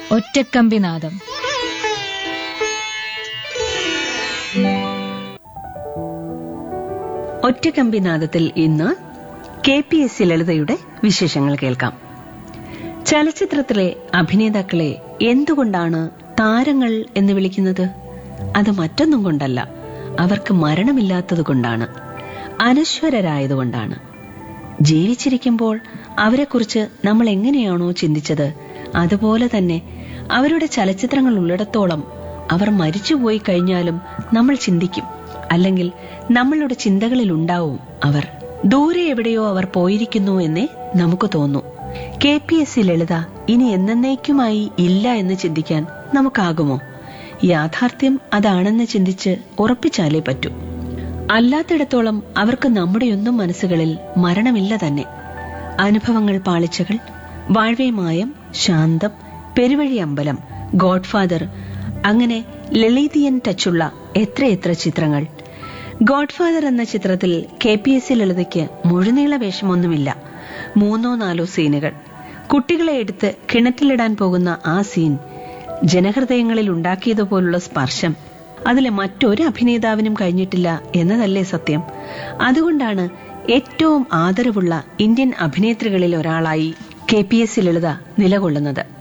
ഒറ്റക്കമ്പിനാദം ഒറ്റക്കമ്പിനാദത്തിൽ ഇന്ന് K P S C ലളിതയുടെ വിശേഷങ്ങൾ കേൾക്കാം ചലച്ചിത്രത്തിലെ അഭിനേതാക്കളെ എന്തുകൊണ്ടാണ് താരങ്ങൾ എന്ന് വിളിക്കുന്നത് അത് മറ്റൊന്നും കൊണ്ടല്ല അവർക്ക് മരണമില്ലാത്തതുകൊണ്ടാണ് അനശ്വരരായതുകൊണ്ടാണ് ജീവിച്ചിരിക്കുമ്പോൾ അവരെക്കുറിച്ച് നമ്മൾ എങ്ങനെയാണോ ചിന്തിച്ചത് അതുപോലെ തന്നെ അവരുടെ ചലച്ചിത്രങ്ങൾ ഉള്ളിടത്തോളം അവർ മരിച്ചുപോയി കഴിഞ്ഞാലും നമ്മൾ ചിന്തിക്കും അല്ലെങ്കിൽ നമ്മളുടെ ചിന്തകളിൽ ഉണ്ടാവും അവർ ദൂരെ എവിടെയോ അവർ പോയിരിക്കുന്നു എന്നേ നമുക്ക് തോന്നൂ K P S C Lalitha ഇനി എന്നേക്കുമായി ഇല്ല എന്ന് ചിന്തിക്കാൻ നമുക്കാകുമോ യാഥാർത്ഥ്യം അതാണെന്ന് ചിന്തിച്ച് ഉറപ്പിച്ചാലേ പറ്റൂ അല്ലാത്തിടത്തോളം അവർക്ക് നമ്മുടെയൊന്നും മനസ്സുകളിൽ മരണമില്ല തന്നെ അനുഭവങ്ങൾ പാളിച്ചകൾ വാഴ്വേ മായം ശാന്തം പെരുവഴി അമ്പലം ഗോഡ്ഫാദർ അങ്ങനെ ലളിതിയൻ ടച്ചുള്ള എത്രയെത്ര ചിത്രങ്ങൾ ഗോഡ്ഫാദർ എന്ന ചിത്രത്തിൽ കെ പി എസ് സി ലളിതയ്ക്ക് മുഴുനീള വേഷമൊന്നുമില്ല മൂന്നോ നാലോ സീനുകൾ കുട്ടികളെ എടുത്ത് കിണറ്റിലിടാൻ പോകുന്ന ആ സീൻ ജനഹൃദയങ്ങളിൽ ഉണ്ടാക്കിയതുപോലുള്ള സ്പർശം അതിലെ മറ്റൊരു അഭിനേതാവിനും കഴിഞ്ഞിട്ടില്ല എന്നതല്ലേ സത്യം അതുകൊണ്ടാണ് ഏറ്റവും ആദരവുള്ള ഇന്ത്യൻ അഭിനേത്രികളിൽ ഒരാളായി K P S C Lalitha നിലകൊള്ളുന്നത്